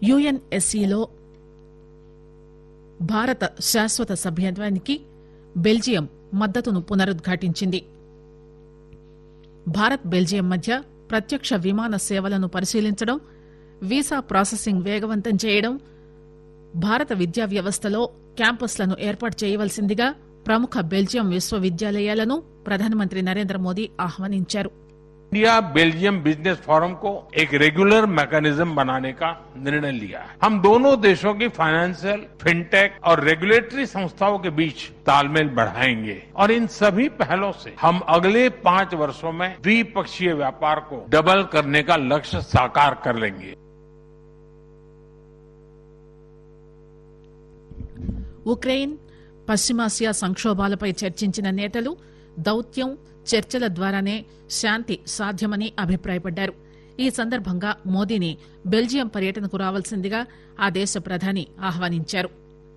యుఎన్ఎస్సిలో భారత శాశ్వత సభ్యత్వానికి బెల్జియం మద్దతును పునరుద్ఘాటించింది భారత్ బెల్జియం మధ్య ప్రత్యక్ష విమాన సేవలను పరిశీలించడం వీసా ప్రాసెసింగ్ వేగవంతం చేయడం భారత విద్యా వ్యవస్థలో క్యాంపస్లను ఏర్పాటు చేయవలసిందిగా ప్రముఖ బెల్జియం విశ్వవిద్యాలయాలను ప్రధానమంత్రి నరేంద్ర మోదీ ఆహ్వానించారు इंडिया बेल्जियम बिजनेस फोरम को एक रेगुलर मैकेनिज्म बनाने का निर्णय लिया है हम दोनों देशों की फाइनेंशियल फिनटेक और रेगुलेटरी संस्थाओं के बीच तालमेल बढ़ाएंगे और इन सभी पहलों से हम अगले पांच वर्षों में द्विपक्षीय व्यापार को डबल करने का लक्ष्य साकार कर लेंगे ఉక్రెయిన్ పశ్చిమాసియా సంక్షోభాలపై చర్చించిన నేతలు దౌత్యం చర్చల ద్వారానే శాంతి సాధ్యమని అభిప్రాయపడ్డారు ఈ సందర్భంగా మోదీని బెల్జియం పర్యటనకు రావాల్సిందిగా ఆ దేశ ప్రధాని ఆహ్వానించారు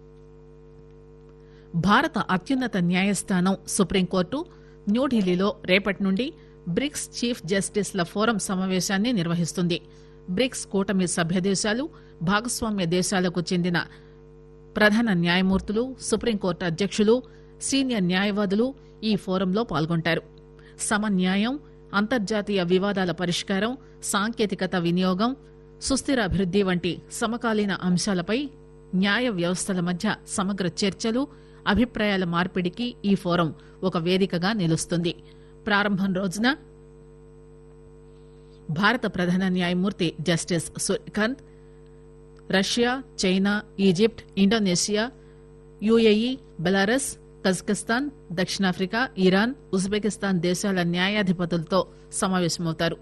భారత అత్యున్నత న్యాయస్థానం సుప్రీంకోర్టు న్యూఢిల్లీలో రేపటి నుండి బ్రిక్స్ చీఫ్ జస్టిస్ల ఫోరం సమావేశాన్ని నిర్వహిస్తుంది బ్రిక్స్ కూటమి సభ్య దేశాలు భాగస్వామ్య దేశాలకు చెందిన ప్రధాన న్యాయమూర్తులు సుప్రీంకోర్టు అధ్యక్షులు సీనియర్ న్యాయవాదులు ఈ ఫోరంలో పాల్గొంటారు సమన్యాయం అంతర్జాతీయ వివాదాల పరిష్కారం సాంకేతికత వినియోగం సుస్థిర అభివృద్ది వంటి సమకాలీన అంశాలపై న్యాయ వ్యవస్థల మధ్య సమగ్ర చర్చలు అభిప్రాయాల మార్పిడికి ఈ ఫోరం ఒక వేదికగా నిలుస్తుంది ప్రారంభం రోజున భారత ప్రధాన న్యాయమూర్తి justice Suryakant Russia China Egypt Indonesia UAE Belarus Kazakhstan దక్షిణాఫ్రికా ఇరాన్ ఉజ్బెకిస్తాన్ దేశాల న్యాయాధిపతులతో సమావేశమవుతారు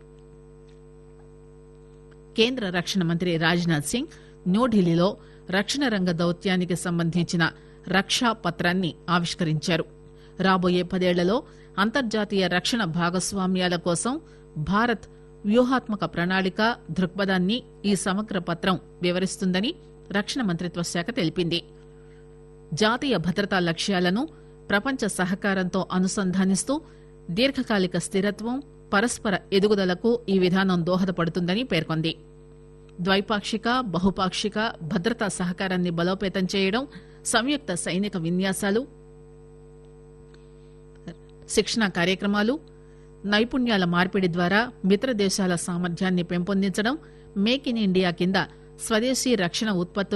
కేంద్ర రక్షణ మంత్రి రాజ్నాథ్ సింగ్ న్యూఢిల్లీలో రక్షణ రంగ దౌత్యానికి సంబంధించిన రక్షా పత్రాన్ని ఆవిష్కరించారు రాబోయే పదేళ్లలో అంతర్జాతీయ రక్షణ భాగస్వామ్యాల కోసం భారత్ వ్యూహాత్మక ప్రణాళిక దృక్పథాన్ని ఈ సమగ్ర పత్రం వివరిస్తుందని రక్షణ మంత్రిత్వ శాఖ తెలిపింది జాతీయ భద్రతా లక్ష్యాలను ప్రపంచ సహకారంతో అనుసంధానిస్తూ దీర్ఘకాలిక స్థిరత్వం పరస్పర ఎదుగుదలకు ఈ విధానం దోహదపడుతుందని పేర్కొంది ద్వైపాక్షిక బహుపాక్షిక భద్రతా సహకారాన్ని బలోపేతం చేయడం సంయుక్త సైనిక విన్యాసాలు శిక్షణ కార్యక్రమాలు నైపుణ్యాల మార్పిడి ద్వారా మిత్ర దేశాల సామర్థ్యాన్ని పెంపొందించడం మేక్ ఇన్ ఇండియా కింద స్వదేశీ రక్షణ ఉత్పత్తులు